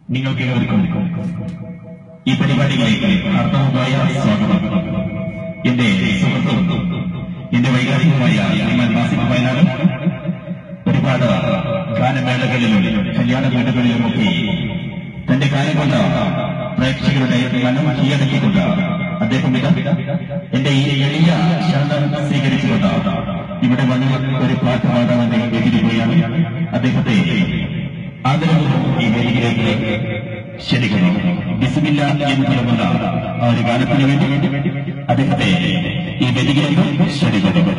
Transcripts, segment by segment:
നിങ്ങൾക്ക് ഏവർക്കും ഈ പരിപാടിയിലേക്ക് അർത്ഥവുമായ സ്വാഗതം എന്റെ സുഹൃത്തും എന്റെ വൈകാരികമായ ശ്രീമാൻ നാസിഫ് വയനാട് ഒരുപാട് ഗാനമേളകളിലും കല്യാണ വീടുകളിലുമൊക്കെ തന്റെ കാലം കൊണ്ട് പ്രേക്ഷകരുടെ മനം കീഴടക്കിക്കൊണ്ട് അദ്ദേഹം ഇത് എന്റെ ഈ എളിയ ശരണം സ്വീകരിച്ചുകൊണ്ട് ഇവിടെ വന്ന് ഒരു പാട്ട് പാടാമെന്ന് എതിരിക്കുകയാണ് അദ്ദേഹത്തെ ആദരവും ഈ വേദിയിലേക്ക് ക്ഷണിക്കുന്നു ബിസ്മില്ല എന്ന് തുടങ്ങുന്ന ആ ഒരു ഗാനത്തിന് വേണ്ടി അദ്ദേഹത്തെ ഈ വേദിയിലേക്ക് ക്ഷണിക്കുന്നു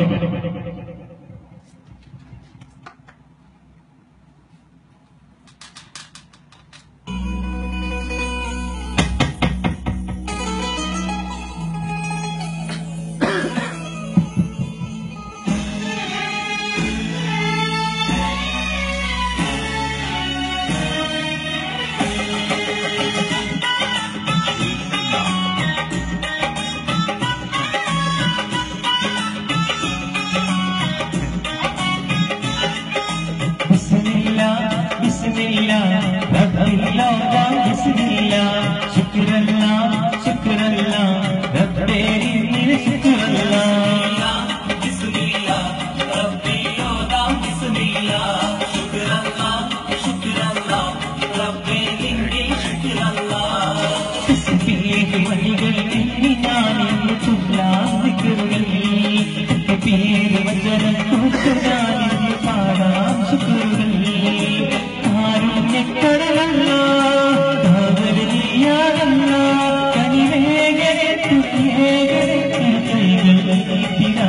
بسم الله بسم الله رب الله بسم الله شكر الله شكر الله رب شكر الله بسم الله رب الله بسم الله شكر الله شكر الله رب شكر الله تسبيح വഴികൾ ഞാനിന്ന് തുല്ലാതിക്കറുകൾ പേര് വചനം കൂട്ടുകാരിന്ന് പാടാം ശുക്രുകൾ കാരുണ്യക്കടലല്ല കാവലിയാടല്ല കനിവേഗരെ തുകേഗരെ തിരുകൈകൾ നീട്ടിനാ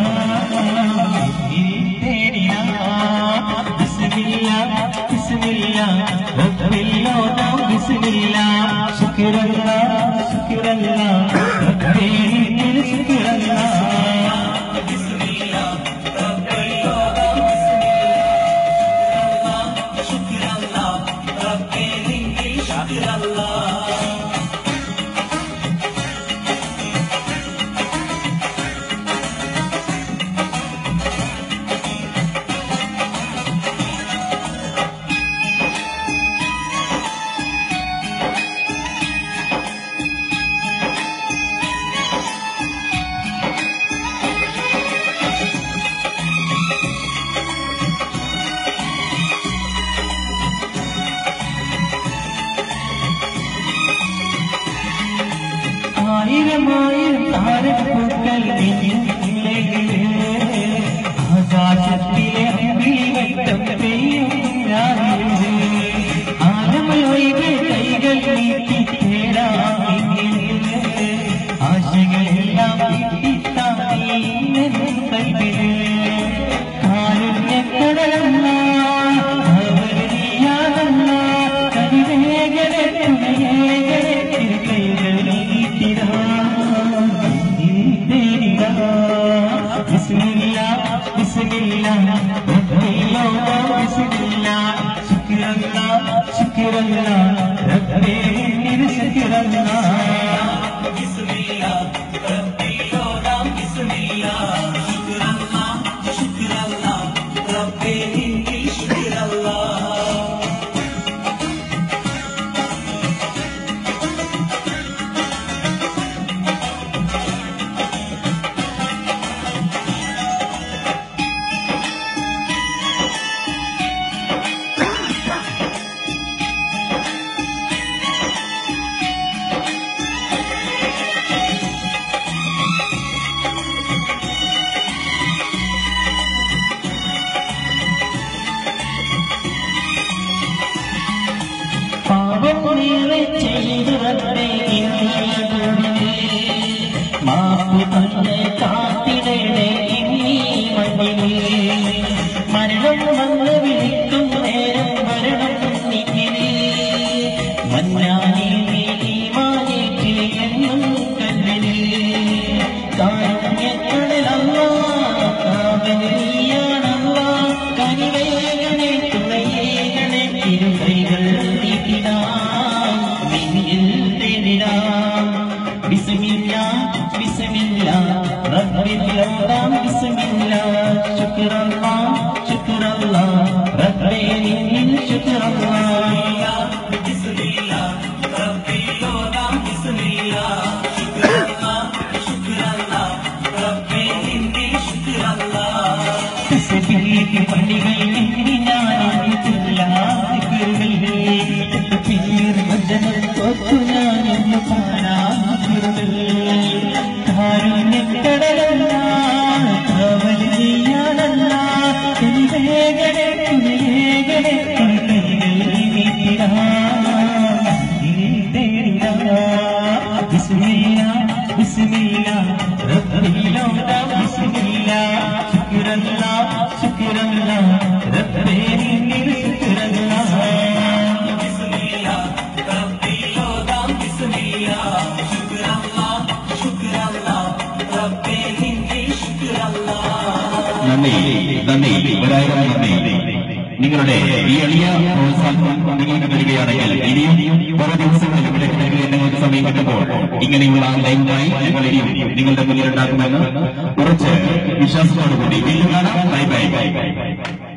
തേടിനാ ബിസ്മില്ല ബിസ്മില്ല റബ്ബില്ലോദ ബിസ്മില്ല ശുക്രല്ല ശുക്രല്ല റബ്ബേ ശുക്രല്ല ബിസ്മില്ല റബ്ബില്ലോദ ബിസ്മില്ല ശുക്രല്ല റബ്ബേ ശുക്രല്ല ആയിരം ആയിരം താരപ്പൂക്കൾ ആകാശത്തിലെ അമ്പിളിവട്ടം പെയ്യും രാവിലെ ആലമയൊഴികെ കൈകൾ നീട്ടി തേടാമെങ്കിൽ ആശകളെല്ലാം വീട്ടിത്താനേ കൈവില് കാരുണ്യക്കടലല്ല അവരിയാതല്ല കനിവേഗരെ തുണയേഗരെ തിരുക്കൈകൾ നീട്ടിടാ തേടിടാ ബിസ്മില്ല ബിസ്മില്ല റബ്ബില്ലോ ബിസ്മില്ല ശുക്രല്ല ശുക്രല്ല റബ്ബേ നിർ ശുക്രല്ല ബിസ്മില്ല റബ്ബില്ലോ ബിസ്മില്ല ശുക്രല്ല ശുക്രല്ല റബ്ബേ നിർ ശുക്രല്ല പാപമേറെ ചെയ്തു റബ്ബേ ഇന്നീടുവിനെ. മാപ്പു തന്നെ കാത്തിടണേ ഇന്നീ മണ്ണിനെ. മരണം വന്ന് വിളിക്കും നേരം വരണം നിന്നിനെ മന്നാനി നീമാനേറ്റ് എന്നും കല്ലിനെ കാരുണ്യക്കടലല്ല കാവലിയാണല്ല കനിവേഗണേ തുണയേഗണേ തിരുകൈകൾ നീട്ടിനാം വിധിയിൽ തേടിനാം ബിസ്മില്ല ബിസ്മില്ല റബ്ബില്ലോടാം ബിസ്മില്ല ശുക്രല്ല ശുക്രല്ല റബ്ബേ നിന്നിൽ ശുക്രല്ല ബിസ്മില്ല പീർ വചനം തൊട്ടു ഞാനൊന്നു കാണാതിരുന്നു കാരുണ്യക്കടലല്ല അവൻ ചെയ്യാനല്ല വേഗനെ തുണയേകനെ കൈകൾ നീട്ടിടാ ബിസ്മില്ല ബിസ്മില്ല റബ്ബിലോദ ബിസ്മില്ല ശുക്രല്ല ശുക്രല്ല റബ്ബേ നിന്നിൽ ശുക്രല്ല നന്ദി നന്ദി ഒരായിരം നന്ദി നിങ്ങളുടെ ഈ എളിയ പ്രോത്സാഹനം നിങ്ങൾക്ക് നൽകുകയാണെങ്കിൽ ഇനിയും ഓരോ ദിവസങ്ങളിലും ഇവിടെ നൽകുക നിങ്ങൾക്ക് സമയം കിട്ടുമ്പോൾ ഇങ്ങനെയുള്ള ലൈവുമായി ഞങ്ങൾ ഇനിയും നിങ്ങളുടെ മുന്നിലുണ്ടാക്കുമെന്ന് ഉറച്ച് വിശ്വാസത്തോടുകൂടി വീണ്ടും കാണാം ബൈ ബൈ ബൈ ബൈ